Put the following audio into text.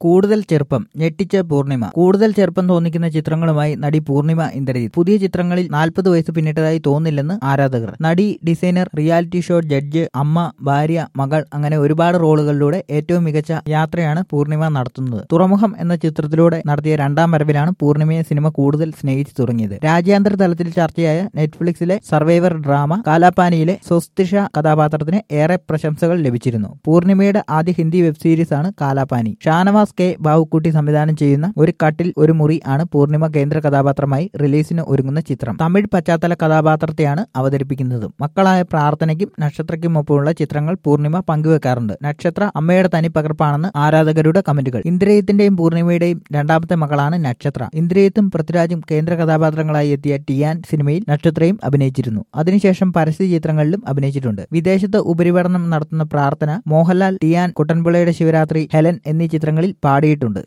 കൂടുതൽ ചെറുപ്പം ഞെട്ടിച്ച പൂർണിമ കൂടുതൽ ചെറുപ്പം തോന്നിക്കുന്ന ചിത്രങ്ങളുമായി നടി പൂർണിമ ഇന്ദ്രജിത്ത് പുതിയ ചിത്രങ്ങളിൽ നാൽപ്പത് വയസ്സ് പിന്നിട്ടതായി തോന്നില്ലെന്ന് ആരാധകർ നടി ഡിസൈനർ റിയാലിറ്റി ഷോ ജഡ്ജ് അമ്മ ഭാര്യ മകൾ അങ്ങനെ ഒരുപാട് റോളുകളിലൂടെ ഏറ്റവും മികച്ച യാത്രയാണ് പൂർണിമ നടത്തുന്നത് തുറമുഖം എന്ന ചിത്രത്തിലൂടെ നടത്തിയ രണ്ടാം വരവിലാണ് പൂർണിമയെ സിനിമ കൂടുതൽ സ്നേഹിച്ചു തുടങ്ങിയത് രാജ്യാന്തര തലത്തിൽ ചർച്ചയായ നെറ്റ്ഫ്ലിക്സിലെ സർവൈവർ ഡ്രാമ കാലാപാനിയിലെ സ്വസ്തിഷ കഥാപാത്രത്തിന് ഏറെ പ്രശംസകൾ ലഭിച്ചിരുന്നു പൂർണിമയുടെ ആദ്യ ഹിന്ദി വെബ് സീരീസ് ആണ് കാലാപാനി ഷാനവാസ് കെ ബാവുക്കുട്ടി സംവിധാനം ചെയ്യുന്ന ഒരു കട്ടിൽ ഒരു മുറി ആണ് പൂർണിമ കേന്ദ്ര കഥാപാത്രമായി റിലീസിന് ഒരുങ്ങുന്ന ചിത്രം തമിഴ് പശ്ചാത്തല കഥാപാത്രത്തെയാണ് അവതരിപ്പിക്കുന്നത് മക്കളായ പ്രാർത്ഥനയ്ക്കും നക്ഷത്രയ്ക്കുമൊപ്പമുള്ള ചിത്രങ്ങൾ പൂർണിമ പങ്കുവെക്കാറുണ്ട് നക്ഷത്ര അമ്മയുടെ തനി പകർപ്പാണെന്ന് ആരാധകരുടെ കമന്റുകൾ ഇന്ദ്രിയത്തിന്റെയും പൂർണിമയുടെയും രണ്ടാമത്തെ മകളാണ് നക്ഷത്ര ഇന്ദ്രിയത്തും പൃഥ്വിരാജും കേന്ദ്ര കഥാപാത്രങ്ങളായി എത്തിയ ടിയാൻ സിനിമയിൽ നക്ഷത്രയും അഭിനയിച്ചിരുന്നു അതിനുശേഷം പരസ്യ ചിത്രങ്ങളിലും അഭിനയിച്ചിട്ടുണ്ട് വിദേശത്ത് ഉപരിപഠനം നടത്തുന്ന പ്രാർത്ഥന മോഹൻലാൽ ടിയാൻ കുട്ടൻപിള്ളയുടെ ശിവരാത്രി ഹെലൻ എന്നീ ചിത്രങ്ങളിൽ പാടിയിട്ടുണ്ട്